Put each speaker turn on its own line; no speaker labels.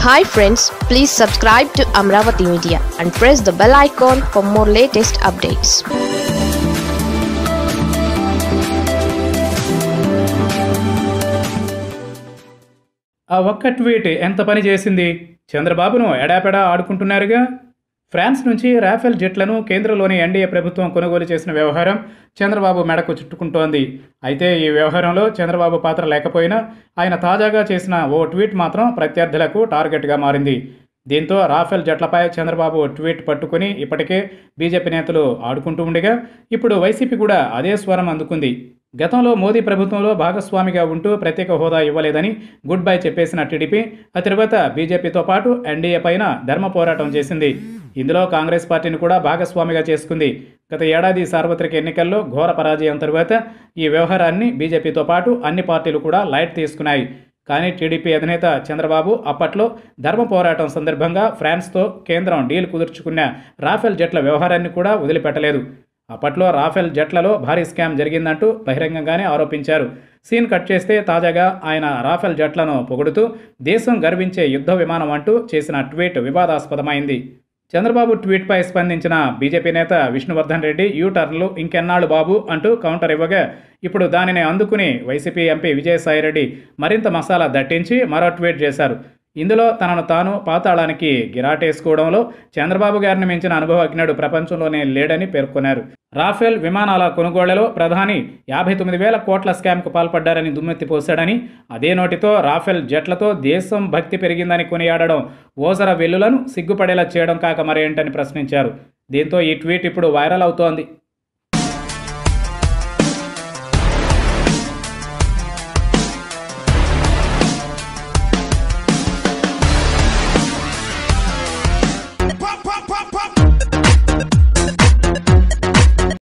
hi friends please subscribe to Amaravati media and press the bell icon for more latest updates
ఆ ఒక్క tweet ఎంత పని చేసింది చంద్రబాబును ఎడాపెడా ఆడుకుంటున్నారుగా ఫ్రాన్స్ నుంచి రాఫెల్ జెట్లను కేంద్రంలోని ఎన్డీఏ ప్రభుత్వం కొనుగోలు చేసిన వ్యవహారం చంద్రబాబు మెడకు చుట్టుకుంటోంది అయితే ఈ వ్యవహారంలో చంద్రబాబు పాత్ర లేకపోయినా ఆయన తాజాగా చేసిన ఓ ట్వీట్ మాత్రం ప్రత్యర్థులకు టార్గెట్గా మారింది దీంతో రాఫెల్ జట్లపై చంద్రబాబు ట్వీట్ పట్టుకుని ఇప్పటికే బీజేపీ నేతలు ఆడుకుంటూ ఉండగా ఇప్పుడు వైసీపీ కూడా అదే స్వరం అందుకుంది గతంలో మోదీ ప్రభుత్వంలో భాగస్వామిగా ఉంటూ ప్రత్యేక హోదా ఇవ్వలేదని గుడ్ బై చెప్పేసిన టీడీపీ ఆ తర్వాత బీజేపీతో పాటు ఎన్డీఏ పైన ధర్మ పోరాటం చేసింది ఇందులో కాంగ్రెస్ పార్టీని కూడా భాగస్వామిగా చేసుకుంది గత ఏడాది సార్వత్రిక ఎన్నికల్లో ఘోర పరాజయం తరువాత ఈ వ్యవహారాన్ని బీజేపీతో పాటు అన్ని పార్టీలు కూడా లైట్ తీసుకున్నాయి కానీ టీడీపీ అధినేత చంద్రబాబు అప్పట్లో ధర్మ పోరాటం సందర్భంగా ఫ్రాన్స్తో కేంద్రం డీల్ కుదుర్చుకున్న రాఫెల్ జట్ల వ్యవహారాన్ని కూడా వదిలిపెట్టలేదు అప్పట్లో రాఫెల్ జట్లలో భారీ స్కామ్ జరిగిందంటూ బహిరంగంగానే ఆరోపించారు సీన్ కట్ చేస్తే తాజాగా ఆయన రాఫెల్ జట్లను పొగుడుతూ దేశం గర్వించే యుద్ధ విమానం అంటూ చేసిన ట్వీట్ వివాదాస్పదమైంది చంద్రబాబు ట్వీట్పై స్పందించిన బీజేపీ నేత విష్ణువర్ధన్ రెడ్డి యూ టర్న్లు ఇంకెన్నాళ్ళు బాబు అంటూ కౌంటర్ ఇవ్వగా ఇప్పుడు దానిని అందుకుని వైసీపీ ఎంపీ విజయసాయిరెడ్డి మరింత మసాలా దట్టించి మరో ట్వీట్ చేశారు ఇందులో తనను తాను పాతాళానికి గిరాటేసుకోవడంలో చంద్రబాబు గారిని మించిన అనుభవజ్ఞుడు ప్రపంచంలోనే లేడని పేర్కొన్నారు రాఫెల్ విమానాల కొనుగోళ్లలో ప్రధాని యాభై తొమ్మిది వేల కోట్ల స్కామ్కు పాల్పడ్డారని దుమ్మెత్తి పోశాడని అదే నోటితో రాఫెల్ జట్లతో దేశం భక్తి పెరిగిందని కొనియాడడం ఓసర వెల్లులను సిగ్గుపడేలా చేయడం కాక మరేంటని ప్రశ్నించారు దీంతో ఈ ట్వీట్ ఇప్పుడు వైరల్ అవుతోంది